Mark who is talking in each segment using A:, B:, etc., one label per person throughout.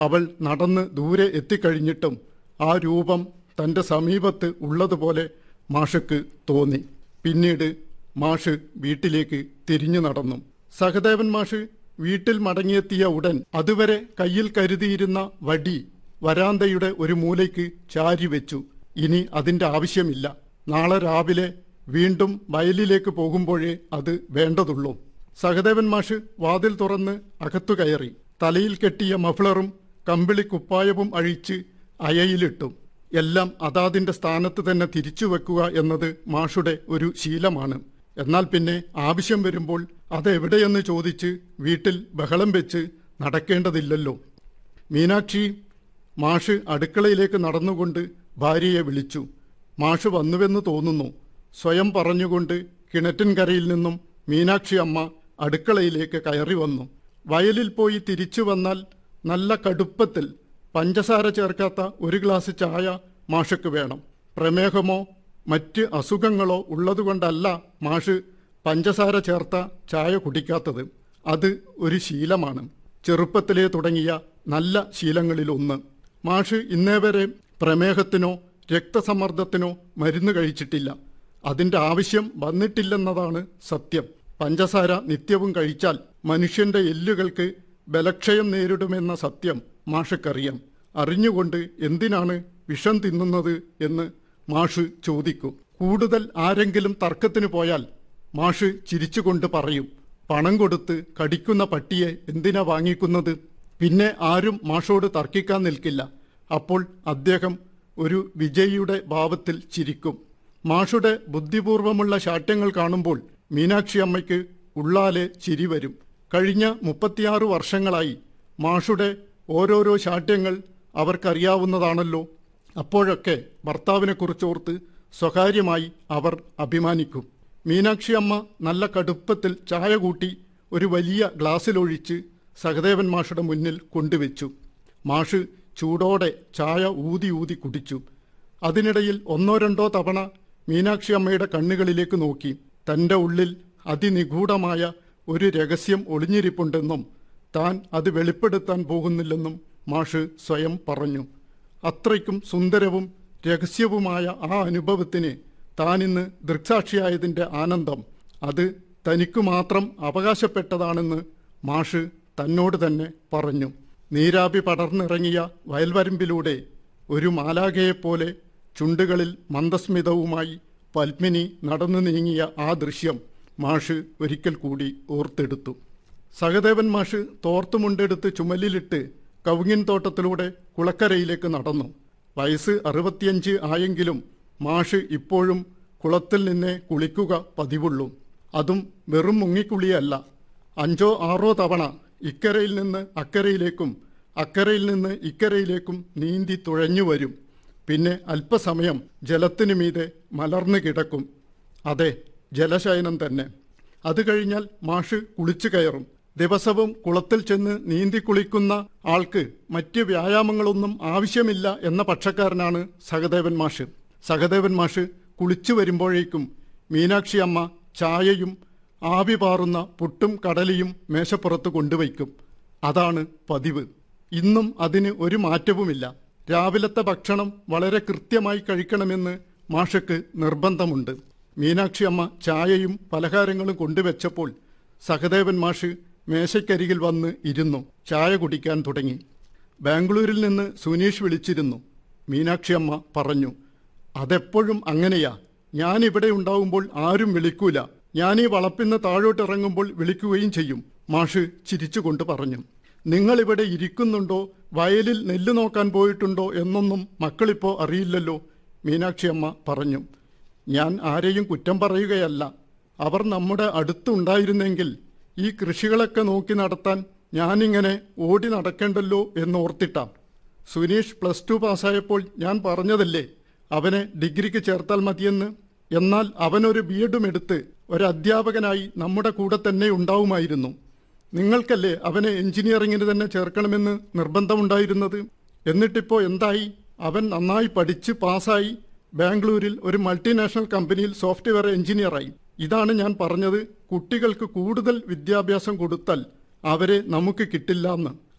A: അവൾ നടന്ന് ദൂരെ എത്തിക്കഴിഞ്ഞിട്ടും ആ രൂപം തന്റെ സമീപത്ത് ഉള്ളതുപോലെ മാഷക്ക് തോന്നി പിന്നീട് മാഷ് വീട്ടിലേക്ക് തിരിഞ്ഞു നടന്നു സഹദേവൻ മാഷ് വീട്ടിൽ മടങ്ങിയെത്തിയ ഉടൻ അതുവരെ കയ്യിൽ കരുതിയിരുന്ന വടി വരാന്തയുടെ ഒരു മൂലയ്ക്ക് ചാരി വെച്ചു ഇനി അതിന്റെ ആവശ്യമില്ല നാളെ രാവിലെ വീണ്ടും വയലിലേക്ക് പോകുമ്പോഴേ അത് വേണ്ടതുള്ളൂ സഹദേവൻ മാഷ് വാതിൽ തുറന്ന് അകത്തു കയറി തലയിൽ കെട്ടിയ മഫ്ളറും കമ്പിളി കുപ്പായവും അഴിച്ച് അയയിലിട്ടു എല്ലാം അതാതിന്റെ സ്ഥാനത്ത് തന്നെ തിരിച്ചു വെക്കുക എന്നത് മാഷുടെ ഒരു ശീലമാണ് എന്നാൽ പിന്നെ ആവശ്യം വരുമ്പോൾ അതെവിടെയെന്ന് ചോദിച്ച് വീട്ടിൽ ബഹളം വെച്ച് നടക്കേണ്ടതില്ലല്ലോ മീനാക്ഷി മാഷ് അടുക്കളയിലേക്ക് നടന്നുകൊണ്ട് ഭാര്യയെ വിളിച്ചു മാഷ് വന്നുവെന്ന് തോന്നുന്നു സ്വയം പറഞ്ഞുകൊണ്ട് കിണറ്റിൻകരയിൽ നിന്നും മീനാക്ഷി അമ്മ അടുക്കളയിലേക്ക് കയറി വന്നു വയലിൽ പോയി തിരിച്ചു വന്നാൽ നല്ല കടുപ്പത്തിൽ പഞ്ചസാര ചേർക്കാത്ത ഒരു ഗ്ലാസ് ചായ മാഷക്ക് വേണം പ്രമേഹമോ മറ്റ് അസുഖങ്ങളോ ഉള്ളതുകൊണ്ടല്ല മാഷ് പഞ്ചസാര ചേർത്ത ചായ കുടിക്കാത്തത് അത് ഒരു ശീലമാണ് ചെറുപ്പത്തിലേ തുടങ്ങിയ നല്ല ശീലങ്ങളിലൊന്ന് മാഷ് ഇന്നേ വരെ പ്രമേഹത്തിനോ രക്തസമ്മർദ്ദത്തിനോ മരുന്ന് കഴിച്ചിട്ടില്ല അതിന്റെ ആവശ്യം വന്നിട്ടില്ലെന്നതാണ് സത്യം പഞ്ചസാര നിത്യവും കഴിച്ചാൽ മനുഷ്യന്റെ എല്ലുകൾക്ക് ബലക്ഷയം നേരിടുമെന്ന സത്യം മാഷക്കറിയാം അറിഞ്ഞുകൊണ്ട് എന്തിനാണ് വിഷം തിന്നുന്നത് എന്ന് മാഷ് ചോദിക്കും കൂടുതൽ ആരെങ്കിലും തർക്കത്തിന് പോയാൽ മാഷ് ചിരിച്ചുകൊണ്ട് പറയും പണം കൊടുത്ത് കടിക്കുന്ന പട്ടിയെ എന്തിനാ വാങ്ങിക്കുന്നത് പിന്നെ ആരും മാഷോട് തർക്കിക്കാൻ നിൽക്കില്ല അപ്പോൾ അദ്ദേഹം ഒരു വിജയിയുടെ ഭാവത്തിൽ ചിരിക്കും മാഷുടെ ബുദ്ധിപൂർവമുള്ള ശാഠ്യങ്ങൾ കാണുമ്പോൾ മീനാക്ഷി അമ്മയ്ക്ക് ഉള്ളാലെ ചിരി വരും കഴിഞ്ഞ മുപ്പത്തിയാറ് വർഷങ്ങളായി മാഷുടെ ഓരോരോ ശാഠ്യങ്ങൾ അവർക്കറിയാവുന്നതാണല്ലോ അപ്പോഴൊക്കെ ഭർത്താവിനെക്കുറിച്ചോർത്ത് സ്വകാര്യമായി അവർ അഭിമാനിക്കും മീനാക്ഷി അമ്മ നല്ല കടുപ്പത്തിൽ ചായ കൂട്ടി ഒരു വലിയ ഗ്ലാസ്സിലൊഴിച്ച് സഹദേവൻ മാഷുടെ മുന്നിൽ കൊണ്ടുവച്ചു മാഷ് ചൂടോടെ ചായ ഊതി ഊതി കുടിച്ചു അതിനിടയിൽ ഒന്നോ രണ്ടോ തവണ മീനാക്ഷി അമ്മയുടെ കണ്ണുകളിലേക്ക് നോക്കി തന്റെ ഉള്ളിൽ അതിനിഗൂഢമായ ഒരു രഹസ്യം ഒളിഞ്ഞിരിപ്പുണ്ടെന്നും താൻ അത് വെളിപ്പെടുത്താൻ പോകുന്നില്ലെന്നും മാഷ് സ്വയം പറഞ്ഞു അത്രയ്ക്കും സുന്ദരവും രഹസ്യവുമായ ആ അനുഭവത്തിന് താനിന്ന് ദൃക്സാക്ഷിയായതിന്റെ ആനന്ദം അത് തനിക്കു മാത്രം അവകാശപ്പെട്ടതാണെന്ന് മാഷ് തന്നോട് തന്നെ പറഞ്ഞു നീരാപി പടർന്നിറങ്ങിയ വയൽവരമ്പിലൂടെ ഒരു മാലാഖയെപ്പോലെ ചുണ്ടുകളിൽ മന്ദസ്മിതവുമായി പത്മിനി നടന്നു നീങ്ങിയ ആ ദൃശ്യം മാഷ് ഒരിക്കൽ കൂടി ഓർത്തെടുത്തു സഹദേവൻ മാഷ് തോർത്തുമുണ്ടെടുത്ത് ചുമലിലിട്ട് കവുങ്ങിൻ തോട്ടത്തിലൂടെ കുളക്കരയിലേക്ക് നടന്നു വയസ്സ് അറുപത്തിയഞ്ച് ആയെങ്കിലും മാഷ് ഇപ്പോഴും കുളത്തിൽ നിന്നേ കുളിക്കുക പതിവുള്ളൂ അതും വെറും മുങ്ങിക്കുളിയല്ല അഞ്ചോ ആറോ തവണ ഇക്കരയിൽ നിന്ന് അക്കരയിലേക്കും അക്കരയിൽ നിന്ന് ഇക്കരയിലേക്കും നീന്തി തുഴഞ്ഞു വരും പിന്നെ അല്പസമയം ജലത്തിനു മീതെ മലർന്നു കിടക്കും അതെ ജലശയനം തന്നെ അത് കഴിഞ്ഞാൽ മാഷ് കുളിച്ചു കയറും ദിവസവും കുളത്തിൽ ചെന്ന് നീന്തി കുളിക്കുന്ന ആൾക്ക് മറ്റ് വ്യായാമങ്ങളൊന്നും ആവശ്യമില്ല എന്ന പക്ഷക്കാരനാണ് സഹദേവൻ മാഷ് സഹദേവൻ മാഷ് കുളിച്ചു വരുമ്പോഴേക്കും മീനാക്ഷി അമ്മ ചായയും ആവി പാറുന്ന പുട്ടും കടലയും മേശപ്പുറത്ത് കൊണ്ടുവയ്ക്കും അതാണ് പതിവ് ഇന്നും അതിന് ഒരു മാറ്റവുമില്ല രാവിലത്തെ ഭക്ഷണം വളരെ കൃത്യമായി കഴിക്കണമെന്ന് മാഷക്ക് നിർബന്ധമുണ്ട് മീനാക്ഷി അമ്മ ചായയും പലഹാരങ്ങളും കൊണ്ടുവച്ചപ്പോൾ സഹദേവൻ മാഷ് മേശയ്ക്കരികിൽ വന്ന് ഇരുന്നു ചായ കുടിക്കാൻ തുടങ്ങി ബാംഗ്ലൂരിൽ നിന്ന് സുനീഷ് വിളിച്ചിരുന്നു മീനാക്ഷി അമ്മ പറഞ്ഞു അതെപ്പോഴും അങ്ങനെയാ ഞാൻ ഇവിടെ ഉണ്ടാവുമ്പോൾ ആരും വിളിക്കൂല ഞാൻ ഈ വളപ്പിന്ന് താഴോട്ടിറങ്ങുമ്പോൾ വിളിക്കുകയും ചെയ്യും മാഷ് ചിരിച്ചുകൊണ്ട് പറഞ്ഞു നിങ്ങളിവിടെ ഇരിക്കുന്നുണ്ടോ വയലിൽ നെല്ല് നോക്കാൻ പോയിട്ടുണ്ടോ എന്നൊന്നും മക്കളിപ്പോ അറിയില്ലല്ലോ മീനാക്ഷി അമ്മ പറഞ്ഞു ഞാൻ ആരെയും കുറ്റം പറയുകയല്ല അവർ നമ്മുടെ അടുത്തുണ്ടായിരുന്നെങ്കിൽ ഈ കൃഷികളൊക്കെ നോക്കി നടത്താൻ ഞാനിങ്ങനെ ഓടി നടക്കേണ്ടല്ലോ എന്നോർത്തിട്ടാ സുനീഷ് പ്ലസ് ടു പാസ്സായപ്പോൾ ഞാൻ പറഞ്ഞതല്ലേ അവനെ ഡിഗ്രിക്ക് ചേർത്താൽ മതിയെന്ന് എന്നാൽ അവനൊരു ബി എഡും എടുത്ത് ഒരു അധ്യാപകനായി നമ്മുടെ കൂടെ തന്നെ ഉണ്ടാവുമായിരുന്നു നിങ്ങൾക്കല്ലേ അവനെ എഞ്ചിനീയറിംഗിന് തന്നെ ചേർക്കണമെന്ന് നിർബന്ധമുണ്ടായിരുന്നത് എന്നിട്ടിപ്പോ എന്തായി അവൻ നന്നായി പഠിച്ച് പാസ്സായി ബാംഗ്ലൂരിൽ ഒരു മൾട്ടിനാഷണൽ കമ്പനിയിൽ സോഫ്റ്റ്വെയർ എഞ്ചിനീയറായി ഇതാണ് ഞാൻ പറഞ്ഞത് കുട്ടികൾക്ക് കൂടുതൽ വിദ്യാഭ്യാസം കൊടുത്താൽ അവരെ നമുക്ക് കിട്ടില്ല എന്ന്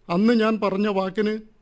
A: അന്ന് ഞാൻ പറഞ്ഞ വാക്കിന്